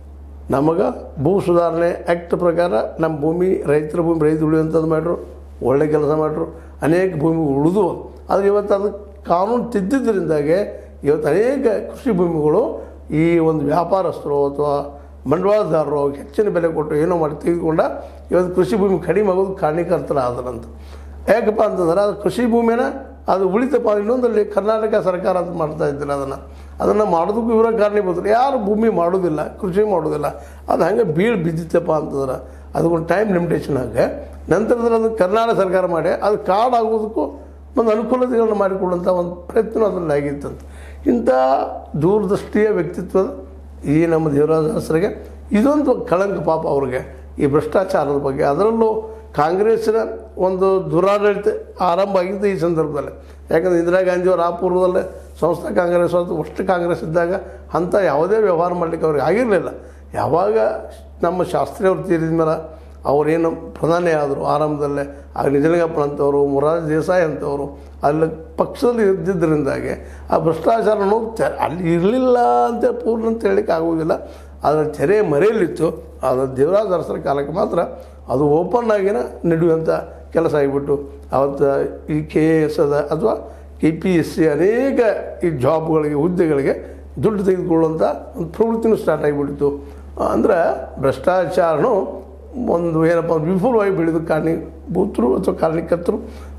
[SPEAKER 1] ನಮಗೆ ಭೂ ಸುಧಾರಣೆ ಆ್ಯಕ್ಟ್ ಪ್ರಕಾರ ನಮ್ಮ ಭೂಮಿ ರೈತರ ಭೂಮಿ ರೈತ ಉಳಿಯುವಂಥದ್ದು ಮಾಡ್ರು ಒಳ್ಳೆ ಕೆಲಸ ಮಾಡ್ರು ಅನೇಕ ಭೂಮಿ ಉಳಿದು ಆದರೆ ಇವತ್ತು ಅದು ಕಾನೂನು ತಿದ್ದಿದ್ದರಿಂದಾಗೆ ಇವತ್ತು ಅನೇಕ ಕೃಷಿ ಭೂಮಿಗಳು ಈ ಒಂದು ವ್ಯಾಪಾರಸ್ಥರು ಅಥವಾ ಬಂಡವಾಳದಾರರು ಅವ್ರಿಗೆ ಹೆಚ್ಚಿನ ಬೆಲೆ ಕೊಟ್ಟು ಏನೋ ಮಾಡಿ ತೆಗೆದುಕೊಂಡ ಇವತ್ತು ಕೃಷಿ ಭೂಮಿ ಕಡಿಮೆ ಆಗೋದು ಕಾರಣೀಕರ್ತರ ಆದರಂತ ಯಾಕಪ್ಪ ಅಂತಂದ್ರೆ ಅದು ಕೃಷಿ ಭೂಮಿನ ಅದು ಉಳಿತಪ್ಪ ಇನ್ನೊಂದಲ್ಲಿ ಕರ್ನಾಟಕ ಸರ್ಕಾರ ಅಂತ ಮಾಡ್ತಾ ಇದ್ದಿಲ್ಲ ಅದನ್ನು ಅದನ್ನು ಮಾಡೋದಕ್ಕೂ ಇವರ ಕಾರಣೀಭೂತರು ಯಾರು ಭೂಮಿ ಮಾಡೋದಿಲ್ಲ ಕೃಷಿ ಮಾಡೋದಿಲ್ಲ ಅದು ಹಂಗೆ ಬೀಳು ಬಿದ್ದಿತ್ತಪ್ಪ ಅಂತಂದ್ರೆ ಅದಕ್ಕೊಂದು ಟೈಮ್ ಲಿಮಿಟೇಷನ್ ಹಾಗೆ ನಂತರದಲ್ಲಿ ಅದು ಕರ್ನಾಟಕ ಸರ್ಕಾರ ಮಾಡಿ ಅದು ಕಾರ್ಡ್ ಆಗೋದಕ್ಕೂ ಒಂದು ಅನುಕೂಲತೆಗಳನ್ನು ಮಾಡಿಕೊಡುವಂಥ ಒಂದು ಪ್ರಯತ್ನ ಅದರಲ್ಲಿ ಆಗಿತ್ತಂತ ಇಂಥ ದೂರದೃಷ್ಟಿಯ ವ್ಯಕ್ತಿತ್ವದ ಈ ನಮ್ಮ ದೇವರಾಜ ಹೆಸರಿಗೆ ಇದೊಂದು ಕಳಂಕ ಪಾಪ ಅವ್ರಿಗೆ ಈ ಭ್ರಷ್ಟಾಚಾರದ ಬಗ್ಗೆ ಅದರಲ್ಲೂ ಕಾಂಗ್ರೆಸ್ಸಿನ ಒಂದು ದುರಾಡಳಿತ ಆರಂಭ ಆಗಿದ್ದು ಈ ಸಂದರ್ಭದಲ್ಲಿ ಯಾಕಂದರೆ ಇಂದಿರಾ ಗಾಂಧಿಯವರು ಆ ಪೂರ್ವದಲ್ಲೇ ಸಂಸ್ಥಾ ಕಾಂಗ್ರೆಸ್ ಅಥವಾ ಅಷ್ಟು ಕಾಂಗ್ರೆಸ್ ಇದ್ದಾಗ ಅಂಥ ಯಾವುದೇ ವ್ಯವಹಾರ ಮಾಡಲಿಕ್ಕೆ ಅವ್ರಿಗೆ ಆಗಿರಲಿಲ್ಲ ಯಾವಾಗ ನಮ್ಮ ಶಾಸ್ತ್ರಿಯವರು ತೀರಿದ ಮೇಲೆ ಅವರೇನು ಪ್ರಧಾನಿ ಆದರು ಆರಂಭದಲ್ಲೇ ಆಗ ನಿಜಲಿಂಗಪ್ಪನ ಅಂತವರು ಮೊರಾರ್ಜಿ ದೇಸಾಯಿ ಅಂತವರು ಅಲ್ಲಿ ಪಕ್ಷದಲ್ಲಿ ಇದ್ದಿದ್ದರಿಂದಾಗಿ ಆ ಭ್ರಷ್ಟಾಚಾರ ಅನ್ನೋದು ತೆ ಅಲ್ಲಿ ಇರಲಿಲ್ಲ ಅಂತ ಪೂರ್ಣ ಅಂತ ಹೇಳಲಿಕ್ಕೆ ಆಗುವುದಿಲ್ಲ ಅದರ ತೆರೆ ಮರೆಯಲ್ಲಿತ್ತು ಅದು ದೇವರಾಜ ಅರಸರ ಕಾಲಕ್ಕೆ ಮಾತ್ರ ಅದು ಓಪನ್ ಆಗಿನ ನಡೆಯುವಂಥ ಕೆಲಸ ಆಗಿಬಿಟ್ಟು ಅವತ್ತು ಈ ಕೆ ಎ ಎಸ್ ಅದ ಅಥವಾ ಕೆ ಪಿ ಎಸ್ ಸಿ ಅನೇಕ ಈ ಜಾಬ್ಗಳಿಗೆ ಹುದ್ದೆಗಳಿಗೆ ದುಡ್ಡು ತೆಗೆದುಕೊಳ್ಳುವಂಥ ಒಂದು ಪ್ರವೃತ್ತಿನೂ ಸ್ಟಾರ್ಟ್ ಆಗಿಬಿಟ್ಟಿತ್ತು ಅಂದ್ರೆ ಭ್ರಷ್ಟಾಚಾರನು ಒಂದು ಏನಪ್ಪ ಅಂದ್ರೆ ವಿಫುಲವಾಗಿ ಬೆಳೆದು ಕಾರಣೀಭೂತರು ಅಥವಾ ಕಾರಣಕರ್ತರು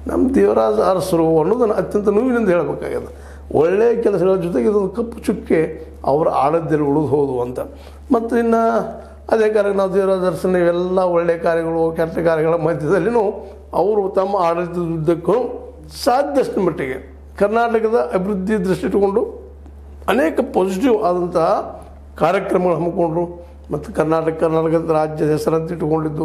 [SPEAKER 1] ನಮ್ಮ ದೇವರಾಜ ಅರಸರು ಅನ್ನೋದನ್ನು ಅತ್ಯಂತ ನೋವಿನಿಂದ ಹೇಳಬೇಕಾಗ್ಯದ ಒಳ್ಳೆಯ ಕೆಲಸಗಳ ಜೊತೆಗೆ ಇದೊಂದು ಕಪ್ಪು ಚುಕ್ಕೆ ಅವರ ಆಡದ್ದಲ್ಲಿ ಉಳಿದು ಹೋದು ಅಂತ ಮತ್ತು ಇನ್ನು ಅದೇ ಕಾರಣ ನಾವು ದೇವರಾಜ ಅರಸನ ಇವೆಲ್ಲ ಒಳ್ಳೆಯ ಕಾರ್ಯಗಳು ಕೆಟ್ಟ ಕಾರ್ಯಗಳ ಮಧ್ಯದಲ್ಲಿನೂ ಅವರು ತಮ್ಮ ಆಡಳಿತದುದ್ದಕ್ಕೂ ಸಾಧ್ಯಷ್ಟು ಮಟ್ಟಿಗೆ ಕರ್ನಾಟಕದ ಅಭಿವೃದ್ಧಿ ದೃಷ್ಟಿ ಇಟ್ಟುಕೊಂಡು ಅನೇಕ ಪಾಸಿಟಿವ್ ಆದಂತಹ ಕಾರ್ಯಕ್ರಮಗಳು ಹಮ್ಮಿಕೊಂಡ್ರು ಮತ್ತು ಕರ್ನಾಟಕ ಕರ್ನಾಟಕದ ರಾಜ್ಯದ ಹೆಸರಂತ ಇಟ್ಟುಕೊಂಡಿದ್ದು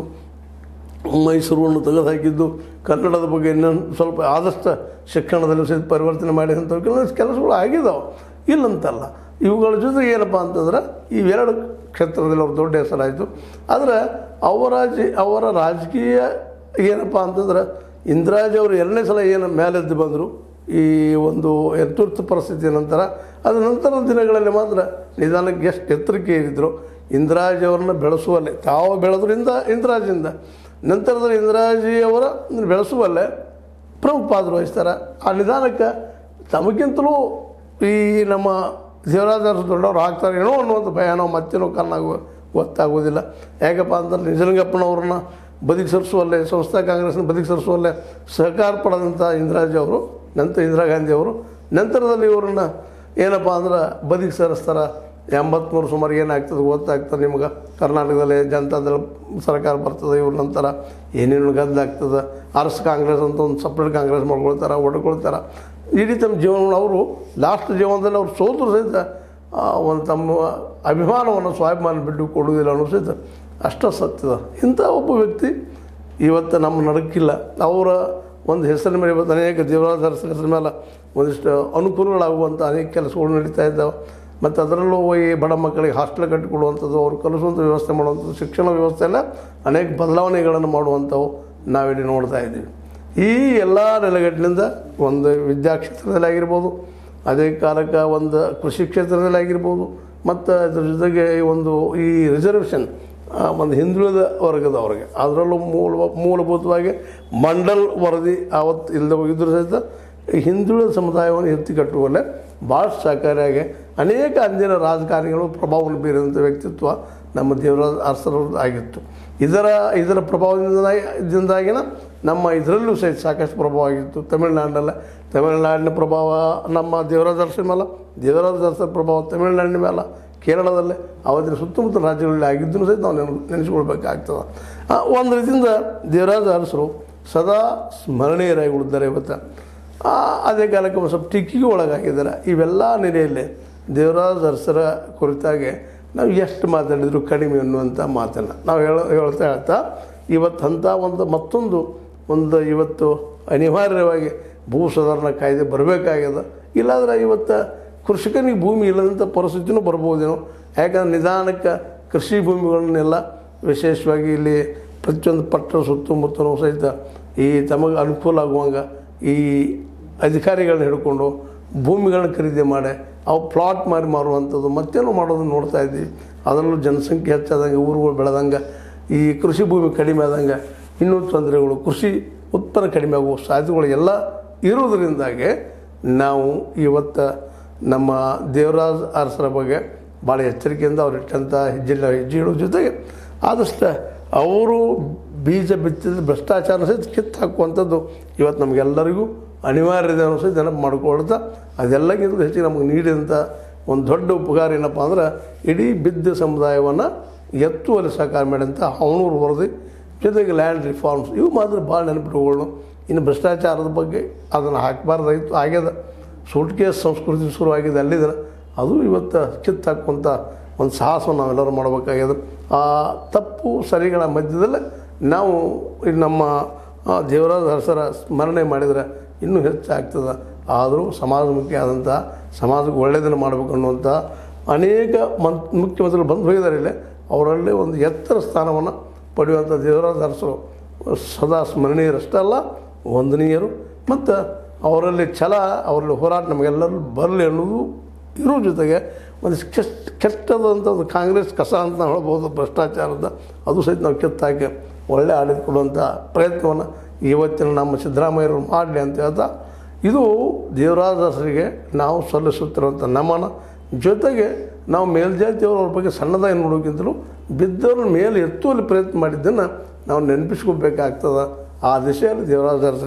[SPEAKER 1] ಮೈಸೂರನ್ನು ತೆಗೆದು ಹಾಕಿದ್ದು ಕನ್ನಡದ ಬಗ್ಗೆ ಇನ್ನೊಂದು ಸ್ವಲ್ಪ ಆದಷ್ಟು ಶಿಕ್ಷಣದಲ್ಲಿ ಸಹಿತ ಪರಿವರ್ತನೆ ಮಾಡಿದಂಥ ಕೆಲವು ಕೆಲಸಗಳು ಆಗಿದಾವೆ ಇಲ್ಲಂತಲ್ಲ ಇವುಗಳ ಜೊತೆಗೆ ಏನಪ್ಪ ಅಂತಂದ್ರೆ ಇವೆರಡು ಕ್ಷೇತ್ರದಲ್ಲಿ ಅವ್ರ ದೊಡ್ಡ ಹೆಸರಾಯಿತು ಆದರೆ ಅವರ ಜಿ ಅವರ ರಾಜಕೀಯ ಏನಪ್ಪ ಅಂತಂದ್ರೆ ಇಂದಿರಾಜಿ ಅವರು ಎರಡನೇ ಸಲ ಏನು ಮೇಲೆದ್ದು ಬಂದರು ಈ ಒಂದು ತುರ್ತು ಪರಿಸ್ಥಿತಿಯ ನಂತರ ಅದ ನಂತರದ ದಿನಗಳಲ್ಲಿ ಮಾತ್ರ ನಿಧಾನಕ್ಕೆ ಎಷ್ಟು ಎತ್ತರಕ್ಕೆ ಏರಿದ್ರು ಇಂದಿರಾಜಿ ಅವ್ರನ್ನ ಬೆಳೆಸುವಲ್ಲೇ ತಾವು ಬೆಳೆದ್ರಿಂದ ಇಂದಿರಾಜಿಂದ ನಂತರದಲ್ಲಿ ಇಂದಿರಾಜಿಯವರ ಬೆಳೆಸುವಲ್ಲೇ ಪ್ರಮುಖ ಪಾತ್ರ ವಹಿಸ್ತಾರೆ ಆ ನಿಧಾನಕ್ಕೆ ತಮಗಿಂತಲೂ ಈ ನಮ್ಮ ದೇವರಾಜ ದೊಡ್ಡವರು ಆಗ್ತಾರೆ ಏನೋ ಅನ್ನುವಂಥ ಭಯನೋ ಮತ್ತೇನೋ ಕಾರಣಾಗುವ ಗೊತ್ತಾಗೋದಿಲ್ಲ ಯಾಕಪ್ಪ ಅಂತಂದ್ರೆ ನಿಜಲಿಂಗಪ್ಪನವ್ರನ್ನ ಬದಿಗೆ ಸರಿಸುವಲ್ಲೇ ಸಂಸ್ಥಾ ಕಾಂಗ್ರೆಸ್ನ ಬದಿಗೆ ಸರಿಸುವಲ್ಲೇ ಸಹಕಾರ ಪಡೆದಂಥ ಇಂದಿರಾಜಿ ಅವರು ನಂತರ ಇಂದಿರಾ ಗಾಂಧಿ ಅವರು ನಂತರದಲ್ಲಿ ಇವ್ರನ್ನ ಏನಪ್ಪ ಅಂದ್ರೆ ಬದಿಗೆ ಸರಿಸ್ತಾರೆ ಎಂಬತ್ತ್ಮೂರು ಸುಮಾರು ಏನಾಗ್ತದೆ ಗೊತ್ತಾಗ್ತದೆ ನಿಮ್ಗೆ ಕರ್ನಾಟಕದಲ್ಲಿ ಜನತಾದಳ ಸರ್ಕಾರ ಬರ್ತದೆ ಇವ್ರ ನಂತರ ಏನೇನು ಗದ್ದಾಗ್ತದೆ ಅರಸ್ ಕಾಂಗ್ರೆಸ್ ಅಂತ ಒಂದು ಸಪ್ರೇಟ್ ಕಾಂಗ್ರೆಸ್ ಮಾಡ್ಕೊಳ್ತಾರೆ ಹೊಡ್ಕೊಳ್ತಾರೆ ಇಡೀ ತಮ್ಮ ಜೀವನ ಅವರು ಲಾಸ್ಟ್ ಜೀವನದಲ್ಲಿ ಅವ್ರು ಸೋತರು ಸಹಿತ ಆ ಒಂದು ತಮ್ಮ ಅಭಿಮಾನವನ್ನು ಸ್ವಾಭಿಮಾನ ಬಿಟ್ಟು ಕೊಡುವುದಿಲ್ಲ ಅನ್ನೋ ಸಹಿತ ಅಷ್ಟ ಸತ್ಯದ ಇಂಥ ಒಬ್ಬ ವ್ಯಕ್ತಿ ಇವತ್ತು ನಮ್ಮ ನಡಕ್ಕಿಲ್ಲ ಅವರ ಒಂದು ಹೆಸರಿನ ಮೇಲೆ ಇವತ್ತು ಅನೇಕ ದೇವರಾಜ ಹೆಸರಿನ ಮೇಲೆ ಒಂದಿಷ್ಟು ಅನುಕೂಲಗಳಾಗುವಂಥ ಅನೇಕ ಕೆಲಸಗಳು ನಡೀತಾ ಇದ್ದಾವೆ ಮತ್ತು ಅದರಲ್ಲೂ ಈ ಬಡ ಮಕ್ಕಳಿಗೆ ಹಾಸ್ಟೆಲ್ ಕಟ್ಟಿಕೊಡುವಂಥದ್ದು ಅವ್ರು ಕಲಿಸುವಂಥ ವ್ಯವಸ್ಥೆ ಮಾಡುವಂಥದ್ದು ಶಿಕ್ಷಣ ವ್ಯವಸ್ಥೆಯಲ್ಲ ಅನೇಕ ಬದಲಾವಣೆಗಳನ್ನು ಮಾಡುವಂಥವು ನಾವಿಲ್ಲಿ ನೋಡ್ತಾ ಇದ್ದೀವಿ ಈ ಎಲ್ಲ ನೆಲೆಗಟ್ಟಿನಿಂದ ಒಂದು ವಿದ್ಯಾಕ್ಷೇತ್ರದಲ್ಲಿ ಆಗಿರ್ಬೋದು ಅದೇ ಕಾಲಕ್ಕೆ ಒಂದು ಕೃಷಿ ಕ್ಷೇತ್ರದಲ್ಲಿ ಆಗಿರ್ಬೋದು ಮತ್ತು ಅದ್ರ ಜೊತೆಗೆ ಈ ಒಂದು ಈ ರಿಸರ್ವೇಷನ್ ಒಂದು ಹಿಂದುಳಿದ ವರ್ಗದವ್ರಿಗೆ ಅದರಲ್ಲೂ ಮೂಲ ಮೂಲಭೂತವಾಗಿ ಮಂಡಲ್ ವರದಿ ಆವತ್ತು ಇಲ್ಲದೆ ಹೋಗಿದ್ರು ಸಹಿತ ಈ ಹಿಂದುಳಿದ ಸಮುದಾಯವನ್ನು ಎತ್ತಿ ಕಟ್ಟುವಲ್ಲೇ ಭಾಳ ಸಹಕಾರಿಯಾಗಿ ಅನೇಕ ಅಂದಿನ ರಾಜಕಾರಣಿಗಳು ಪ್ರಭಾವವನ್ನು ಬೀರಿದಂಥ ವ್ಯಕ್ತಿತ್ವ ನಮ್ಮ ದೇವರಾಜ ಅರಸರವ್ರದ್ದು ಆಗಿತ್ತು ಇದರ ಇದರ ಪ್ರಭಾವದಿಂದಾಗಿನ ನಮ್ಮ ಇದರಲ್ಲೂ ಸಹಿತ ಸಾಕಷ್ಟು ಪ್ರಭಾವ ಆಗಿತ್ತು ತಮಿಳುನಾಡಿನಲ್ಲ ತಮಿಳುನಾಡಿನ ಪ್ರಭಾವ ನಮ್ಮ ದೇವರಾಜ ಅರಸನ ಮೇಲೆ ದೇವರಾಜ ಅರಸರ ಪ್ರಭಾವ ತಮಿಳುನಾಡಿನ ಮೇಲೆ ಕೇರಳದಲ್ಲೇ ಅವತ್ತಿನ ಸುತ್ತಮುತ್ತ ರಾಜ್ಯಗಳಲ್ಲಿ ಆಗಿದ್ದನ್ನು ಸಹಿತ ನಾವು ನೆನ ನೆನೆಸ್ಕೊಳ್ಬೇಕಾಗ್ತದೆ ಆ, ಒಂದು ರೀತಿಯಿಂದ ದೇವರಾಜ ಅರಸರು ಸದಾ ಸ್ಮರಣೀಯರಾಗಿ ಉಳಿದ್ದಾರೆ ಇವತ್ತು ಆ, ಅದೇ ಕಾಲಕ್ಕೆ ಒಂದು ಸ್ವಲ್ಪ ಟೀಕೆಗೆ ಒಳಗಾಗಿದ್ದಾರೆ ಇವೆಲ್ಲ ನೆಲೆಯಲ್ಲಿ ದೇವರಾಜ ಅರಸರ ಕುರಿತಾಗಿ ನಾವು ಎಷ್ಟು ಮಾತಾಡಿದ್ರು ಕಡಿಮೆ ಅನ್ನುವಂಥ ಮಾತನ್ನು ನಾವು ಹೇಳ ಹೇಳ್ತಾ ಹೇಳ್ತಾ ಇವತ್ತು ಅಂಥ ಒಂದು ಮತ್ತೊಂದು ಒಂದು ಇವತ್ತು ಅನಿವಾರ್ಯವಾಗಿ ಭೂ ಸುಧಾರಣಾ ಕಾಯ್ದೆ ಬರಬೇಕಾಗ್ಯದ ಇಲ್ಲಾಂದ್ರೆ ಇವತ್ತು ಕೃಷಿಕನಿಗೆ ಭೂಮಿ ಇಲ್ಲದಂಥ ಪರಿಸ್ಥಿತಿನೂ ಬರ್ಬೋದೇನೋ ಯಾಕಂದ್ರೆ ನಿಧಾನಕ್ಕೆ ಕೃಷಿ ಭೂಮಿಗಳನ್ನೆಲ್ಲ ವಿಶೇಷವಾಗಿ ಇಲ್ಲಿ ಪ್ರತಿಯೊಂದು ಪಟ್ಟಣ ಸುತ್ತಮುತ್ತಲೂ ಸಹಿತ ಈ ತಮಗೆ ಅನುಕೂಲ ಆಗುವಂಗ ಈ ಅಧಿಕಾರಿಗಳನ್ನ ಹಿಡ್ಕೊಂಡು ಭೂಮಿಗಳನ್ನ ಖರೀದಿ ಮಾಡಿ ಅವು ಪ್ಲಾಟ್ ಮಾರಿ ಮಾರುವಂಥದ್ದು ಮತ್ತೇನೋ ಮಾಡೋದನ್ನು ನೋಡ್ತಾ ಇದ್ದೀವಿ ಅದರಲ್ಲೂ ಜನಸಂಖ್ಯೆ ಹೆಚ್ಚಾದಂಗೆ ಊರುಗಳು ಬೆಳೆದಂಗೆ ಈ ಕೃಷಿ ಭೂಮಿ ಕಡಿಮೆ ಆದಂಗೆ ಇನ್ನೂ ತೊಂದರೆಗಳು ಕೃಷಿ ಉತ್ಪನ್ನ ಕಡಿಮೆ ಆಗುವ ಸಾಧ್ಯತೆಗಳು ಎಲ್ಲ ಇರೋದರಿಂದಾಗಿ ನಾವು ಇವತ್ತು ನಮ್ಮ ದೇವರಾಜ ಅರಸರ ಬಗ್ಗೆ ಭಾಳ ಎಚ್ಚರಿಕೆಯಿಂದ ಅವ್ರು ಇಟ್ಟಂಥ ಹೆಜ್ಜೆ ಹೆಜ್ಜೆ ಇಡೋ ಜೊತೆಗೆ ಆದಷ್ಟು ಅವರು ಬೀಜ ಬಿತ್ತಿದ ಭ್ರಷ್ಟಾಚಾರ ಸಹಿತ ಕಿತ್ತು ಹಾಕುವಂಥದ್ದು ಇವತ್ತು ನಮಗೆಲ್ಲರಿಗೂ ಅನಿವಾರ್ಯ ಇದೆ ಅನ್ನೋ ಸಹಿತ ನೆನಪು ಮಾಡ್ಕೊಳ್ತಾ ಅದೆಲ್ಲಕ್ಕಿಂತ ಹೆಚ್ಚಿಗೆ ನಮಗೆ ನೀಡಿದಂಥ ಒಂದು ದೊಡ್ಡ ಉಪಕಾರ ಏನಪ್ಪ ಅಂದ್ರೆ ಇಡೀ ಬಿದ್ದ ಸಮುದಾಯವನ್ನು ಎತ್ತುವಲ್ಲಿ ಸಹಕಾರ ಮಾಡಿದಂಥ ಅವನೂರು ವರದಿ ಜೊತೆಗೆ ಲ್ಯಾಂಡ್ ರಿಫಾರ್ಮ್ಸ್ ಇವು ಮಾತ್ರ ಭಾಳ ನೆನಪಿಟ್ಕೊಳ್ಳೋಣ ಇನ್ನು ಭ್ರಷ್ಟಾಚಾರದ ಬಗ್ಗೆ ಅದನ್ನು ಹಾಕಬಾರ್ದಾಗಿತ್ತು ಆಗ್ಯದ ಸೂಟ್ ಕೇಸ್ ಸಂಸ್ಕೃತಿ ಶುರುವಾಗಿದೆ ಅಲ್ಲಿದೆ ಅದು ಇವತ್ತು ಕಿತ್ತು ಹಾಕುವಂಥ ಒಂದು ಸಾಹಸವನ್ನು ನಾವೆಲ್ಲರೂ ಮಾಡಬೇಕಾಗ್ಯದ ಆ ತಪ್ಪು ಸರಿಗಳ ಮಧ್ಯದಲ್ಲೇ ನಾವು ಈ ನಮ್ಮ ಆ, ದೇವರಾಜ ಅರಸರ ಸ್ಮರಣೆ ಮಾಡಿದರೆ ಇನ್ನೂ ಹೆಚ್ಚಾಗ್ತದೆ ಆದರೂ ಸಮಾಜಮುಖಿ ಆದಂಥ ಸಮಾಜಕ್ಕೆ ಒಳ್ಳೆಯದನ್ನು ಮಾಡಬೇಕು ಅನ್ನುವಂಥ ಅನೇಕ ಮನ್ ಮುಖ್ಯಮಂತ್ರಿಗಳು ಬಂದು ಹೋಗಿದ್ದಾರೆ ಇಲ್ಲಿ ಅವರಲ್ಲೇ ಒಂದು ಎತ್ತರ ಸ್ಥಾನವನ್ನು ಪಡೆಯುವಂಥ ದೇವರಾಜ ಅರಸರು ಸದಾ ಸ್ಮರಣೀಯರಷ್ಟೇ ಅಲ್ಲ ವಂದನೀಯರು ಮತ್ತು ಅವರಲ್ಲಿ ಛಲ ಅವರಲ್ಲಿ ಹೋರಾಟ ನಮಗೆಲ್ಲರೂ ಬರಲಿ ಅನ್ನೋದು ಇರೋ ಜೊತೆಗೆ ಒಂದು ಕೆಟ್ಟ ಕೆಟ್ಟದಂಥ ಒಂದು ಕಾಂಗ್ರೆಸ್ ಕಸ ಅಂತ ನಾವು ಹೇಳ್ಬೋದು ಭ್ರಷ್ಟಾಚಾರದ ಅದು ಸಹಿತ ನಾವು ಕಿತ್ತಾಕಿ ಒಳ್ಳೆ ಆಡಳಿತ ಕೊಡುವಂಥ ಪ್ರಯತ್ನವನ್ನು ಇವತ್ತಿನ ನಮ್ಮ ಸಿದ್ದರಾಮಯ್ಯರು ಮಾಡಲಿ ಅಂತ ಹೇಳ್ತಾ ಇದು ದೇವರಾಜರಿಗೆ ನಾವು ಸಲ್ಲಿಸುತ್ತಿರುವಂಥ ನಮನ ಜೊತೆಗೆ ನಾವು ಮೇಲ್ಜಾತಿಯವರು ಅವ್ರ ಬಗ್ಗೆ ಸಣ್ಣದಾಗಿ ನೋಡೋಕ್ಕಿಂತಲೂ ಬಿದ್ದವ್ರ ಮೇಲೆ ಎತ್ತುವಲ್ಲಿ ಪ್ರಯತ್ನ ಮಾಡಿದ್ದನ್ನು ನಾವು ನೆನಪಿಸ್ಕೋಬೇಕಾಗ್ತದೆ ಆ ದಿಶೆಯಲ್ಲಿ ದೇವರಾಜರಿಗೆ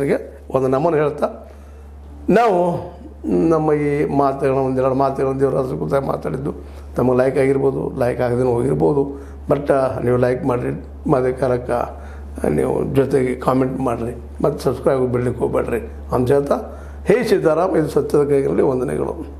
[SPEAKER 1] ಒಂದು ನಮನ ಹೇಳ್ತಾ ನಾವು ನಮ್ಮ ಈ ಮಾತುಗಳನ್ನ ಒಂದೆರಡು ಮಾತುಗಳನ್ನು ದೇವರ ಕೂತಾಗ ಮಾತಾಡಿದ್ದು ತಮಗೆ ಲೈಕ್ ಆಗಿರ್ಬೋದು ಲೈಕ್ ಆಗದೇ ಹೋಗಿರ್ಬೋದು ಬಟ್ ನೀವು ಲೈಕ್ ಮಾಡಿರಿ ಅದೇ ಕಾಲಕ್ಕೆ ನೀವು ಜೊತೆಗೆ ಕಾಮೆಂಟ್ ಮಾಡಿರಿ ಮತ್ತು ಸಬ್ಸ್ಕ್ರೈಬ್ ಬಿಡ್ಲಿಕ್ಕೆ ಹೋಗ್ಬೇಡ್ರಿ ಅಂತ ಹೇಳ್ತಾ ಹೇ ಸೀತಾರಾಮ್ ಇದು ಸತ್ಯದ ಕೈಗಳಲ್ಲಿ ವಂದನೆಗಳು